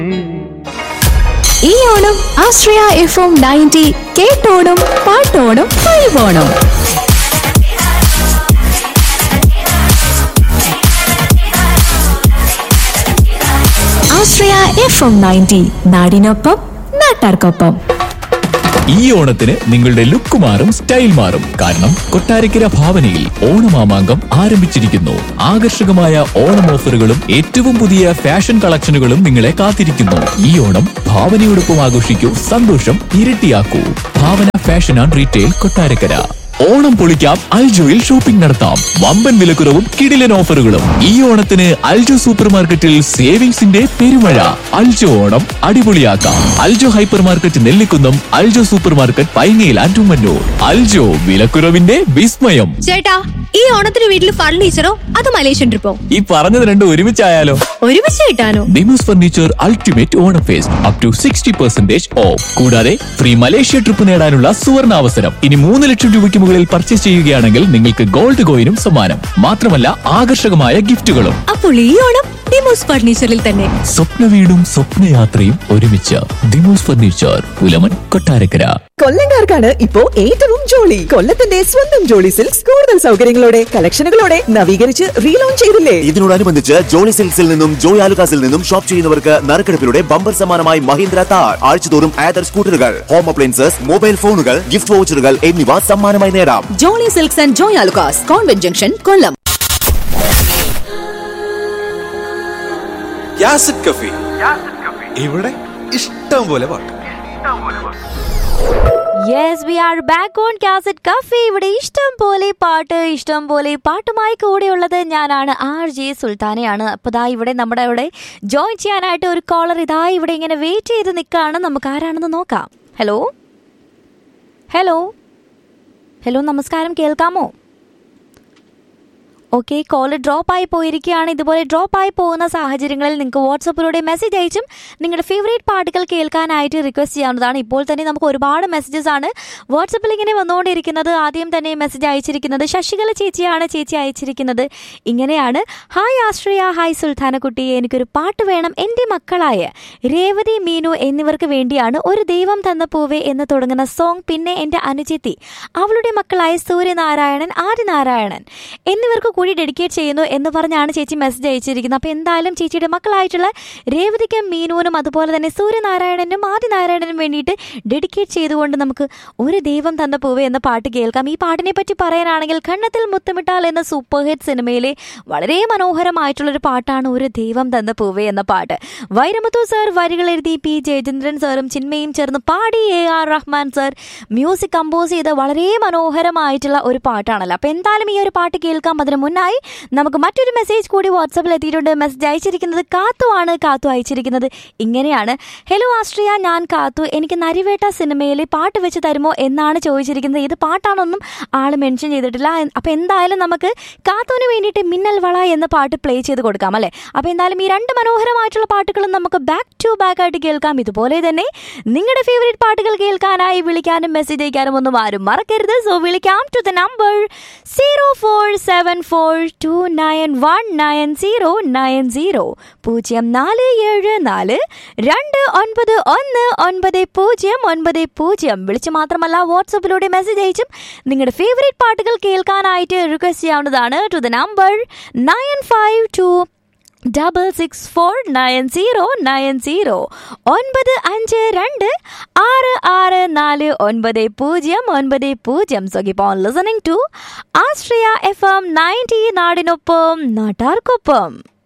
ഈ Onam Ashraya F M ninety കേട്ടോണം പാട്ടോണം വൈബോണം ആശ്രയ എഫ് എം നയൻറ്റി നാടിനൊപ്പം നാട്ടാർക്കൊപ്പം ഈ ഓണത്തിന് നിങ്ങളുടെ ലുക്ക് മാറും സ്റ്റൈൽ മാറും കാരണം കൊട്ടാരക്കര ഭാവനയിൽ ഓണമാമാങ്കം ആരംഭിച്ചിരിക്കുന്നു ആകർഷകമായ ഓണം ഓഫറുകളും ഏറ്റവും പുതിയ ഫാഷൻ കളക്ഷനുകളും നിങ്ങളെ കാത്തിരിക്കുന്നു ഈ ഓണം ഭാവനയോടൊപ്പം ആഘോഷിക്കൂ സന്തോഷം ഇരട്ടിയാക്കൂ Bhavana fashion and retail Kottarakkara Onam പൊളിക്കാം അൽജോയിൽ ഷോപ്പിംഗ് നടത്താം വമ്പൻ വിലക്കുറവും കിടിലൻ ഓഫറുകളും ഈ ഓണത്തിന് അൽജോ സൂപ്പർ മാർക്കറ്റിൽ സേവിങ്സിന്റെ പെരുമഴ അൽജോ ഓണം അടിപൊളിയാക്കാം Aljo hypermarket Nellikunnam Aljo supermarket പൈങ്ങയിൽ ആൻഡുമന്നൂർ അൽജോ വിലക്കുറവിന്റെ വിസ്മയം ചേട്ടാ ഈ ഓണത്തിന് വീട്ടിൽ ഫർണിച്ചറോ അത് മലേഷ്യൻ ട്രിപ്പോ ഈ പറഞ്ഞത് രണ്ടും ഒരുമിച്ചായാലോ ഒരുമിച്ച് കിട്ടാനോ നിമൂസ് furniture ultimate Onam fest up to sixty percentage off കൂടാതെ ഫ്രീ മലേഷ്യ ട്രിപ്പ് നേടാനുള്ള സുവർണ അവസരം ഇനി മൂന്ന് ലക്ഷം രൂപയ്ക്ക് മുകളിൽ പർച്ചേസ് ചെയ്യുകയാണെങ്കിൽ നിങ്ങൾക്ക് ഗോൾഡ് കോയിനും സമ്മാനം മാത്രമല്ല ആകർഷകമായ ഗിഫ്റ്റുകളും അപ്പോൾ ഈ ഓണം ഡിമോസ് ഫർണിച്ചറിൽ തന്നെ സ്വപ്ന വീടും സ്വപ്നയാത്രയും ഒരുമിച്ച് ദിമോസ് ഫർണിച്ചർ പുലമൻ കൊട്ടാരക്കര കൊല്ലങ്കാർക്കാണ് ഇപ്പോ ഏറ്റവും ജോളി കൊല്ലത്തിന്റെ സ്വന്തം ജോളി സിൽക്സ് കൂടുതൽ സൗകര്യങ്ങളോടെ കളക്ഷനുകളോടെ നവീകരിച്ച് റീലോഞ്ച് ചെയ്തില്ലേ ഇതിനോടനുബന്ധിച്ച് ജോളി സിൽക്സിൽ നിന്നും ജോയ് ആലുകാസിൽ നിന്നും ഷോപ്പ് ചെയ്യുന്നവർക്ക് നറുക്കെടുപ്പിലൂടെ ബമ്പർ സമ്മാനമായി മഹീന്ദ്ര താർ ആഴ്ചതോറും ആദർ സ്കൂട്ടറുകൾ ഹോം അപ്ലയൻസസ് മൊബൈൽ ഫോണുകൾ ഗിഫ്റ്റ് വൗച്ചറുകൾ എന്നിവ സമ്മാനമായി നേടാം Jolly silks and Joy Alukkas convent junction Kollam യാസിഡ് കഫി ഇവിടെ ഇഷ്ടം പോലെ പാട്ട് yes we are back on cassette cafe ഇവിടെ ഇഷ്ടം പോലെ പാട്ട് ഇഷ്ടം പോലെ പാട്ടുമായി കൂടെയുള്ളത് ഞാനാണ് ആർ ജെ സുൽത്താനയാണ് അപ്പോൾ ദാ ഇവിടെ നമ്മുടെ ഇവിടെ ജോയിൻ ചെയ്യാനായിട്ട് ഒരു കോളർ ഇതാ ഇവിടെ ഇങ്ങനെ വെയിറ്റ് ചെയ്ത് നിൽക്കുകയാണ് നമുക്ക് ആരാണെന്ന് നോക്കാം ഹലോ ഹലോ ഹലോ നമസ്കാരം കേൾക്കാമോ ഓക്കെ കോൾ ഡ്രോപ്പ് ആയി പോയിരിക്കുകയാണ് ഇതുപോലെ ഡ്രോപ്പ് ആയി പോകുന്ന സാഹചര്യങ്ങളിൽ നിങ്ങൾക്ക് വാട്സപ്പിലൂടെ മെസ്സേജ് അയച്ചും നിങ്ങളുടെ ഫേവറേറ്റ് പാട്ടുകൾ കേൾക്കാനായിട്ട് റിക്വസ്റ്റ് ചെയ്യാവുന്നതാണ് ഇപ്പോൾ തന്നെ നമുക്ക് ഒരുപാട് മെസ്സേജസ് ആണ് വാട്സപ്പിൽ ഇങ്ങനെ വന്നുകൊണ്ടിരിക്കുന്നത് ആദ്യം തന്നെ മെസ്സേജ് അയച്ചിരിക്കുന്നത് ശശികല ചേച്ചിയാണ് ചേച്ചി അയച്ചിരിക്കുന്നത് ഇങ്ങനെയാണ് ഹായ് ആശ്രയ ഹായ് സുൽത്താനക്കുട്ടി എനിക്കൊരു പാട്ട് വേണം എൻ്റെ മക്കളായ രേവതി മീനു എന്നിവർക്ക് വേണ്ടിയാണ് ഒരു ദൈവം തന്ന പൂവേ എന്ന് തുടങ്ങുന്ന സോങ് പിന്നെ എൻ്റെ അനുജത്തി അവളുടെ മക്കളായ സൂര്യനാരായണൻ ആദിനാരായണൻ എന്നിവർക്ക് കൂടി ഡെഡിക്കേറ്റ് ചെയ്യുന്നു എന്ന് പറഞ്ഞാണ് ചേച്ചി മെസ്സേജ് അയച്ചിരിക്കുന്നത് അപ്പോൾ എന്തായാലും ചേച്ചിയുടെ മക്കളായിട്ടുള്ള രേവതിക്കും മീനുവിനും അതുപോലെ തന്നെ സൂര്യനാരായണനും ആദിനാരായണനും വേണ്ടിയിട്ട് ഡെഡിക്കേറ്റ് ചെയ്തുകൊണ്ട് നമുക്ക് ഒരു ദൈവം തന്ന പൂവേ എന്ന പാട്ട് കേൾക്കാം ഈ പാട്ടിനെ പറ്റി പറയാനാണെങ്കിൽ കണ്ണത്തിൽ മുത്തമിട്ടാൽ എന്ന സൂപ്പർ ഹിറ്റ് സിനിമയിലെ വളരെ മനോഹരമായിട്ടുള്ളൊരു പാട്ടാണ് ഒരു ദൈവം തന്ന പൂവേ എന്ന പാട്ട് വൈരമുത്തു സർ വരികൾ എഴുതി പി ജയചന്ദ്രൻ സാറും ചിന്മയും ചേർന്ന് പാടി A R Rahman sir music compose ചെയ്ത വളരെ മനോഹരമായിട്ടുള്ള ഒരു പാട്ടാണല്ലോ അപ്പോൾ എന്തായാലും ഈ ഒരു പാട്ട് കേൾക്കാം അതിന് മുന്നായി നമുക്ക് മറ്റൊരു മെസ്സേജ് കൂടി വാട്സപ്പിൽ എത്തിയിട്ടുണ്ട് മെസ്സേജ് അയച്ചിരിക്കുന്നത് കാത്തു ആണ് കാത്തു അയച്ചിരിക്കുന്നത് ഇങ്ങനെയാണ് ഹലോ ആസ്ട്രിയ ഞാൻ കാത്തു എനിക്ക് നരിവേട്ട സിനിമയിലെ പാട്ട് വെച്ച് തരുമോ എന്നാണ് ചോദിച്ചിരിക്കുന്നത് ഇത് പാട്ടാണൊന്നും ആൾ മെൻഷൻ ചെയ്തിട്ടില്ല അപ്പോൾ എന്തായാലും നമുക്ക് കാത്തുവിന് വേണ്ടിയിട്ട് മിന്നൽ വള എന്ന പാട്ട് പ്ലേ ചെയ്ത് കൊടുക്കാം അല്ലേ അപ്പോൾ എന്തായാലും ഈ രണ്ട് മനോഹരമായിട്ടുള്ള പാട്ടുകളും നമുക്ക് ബാക്ക് ടു ബാക്ക് ആയിട്ട് കേൾക്കാം ഇതുപോലെ തന്നെ നിങ്ങളുടെ ഫേവറേറ്റ് പാട്ടുകൾ കേൾക്കാനായി വിളിക്കാനും മെസ്സേജ് അയക്കാനും ഒന്നും ആരും മറക്കരുത് സോ വിളിക്കാം to the number zero four seven four two nine one nine zero nine zero പൂജ്യം നാല് ഏഴ് നാല് രണ്ട് ഒൻപത് ഒന്ന് ഒൻപത് പൂജ്യം ഒൻപത് പൂജ്യം വിളിച്ച് മാത്രമല്ല വാട്സപ്പിലൂടെ മെസ്സേജ് അയച്ചും നിങ്ങളുടെ ഫേവറേറ്റ് പാട്ടുകൾ കേൾക്കാനായിട്ട് റിക്വസ്റ്റ് ചെയ്യാവുന്നതാണ് to the number nine five two double six four nine zero nine zero ഒൻപത് അഞ്ച് രണ്ട് ആറ് ആറ് നാല് ഒൻപത് പൂജ്യം ഒൻപത് പൂജ്യം so keep on listening to Ashraya F M ninety നാടിനൊപ്പം നാട്ടാർക്കൊപ്പം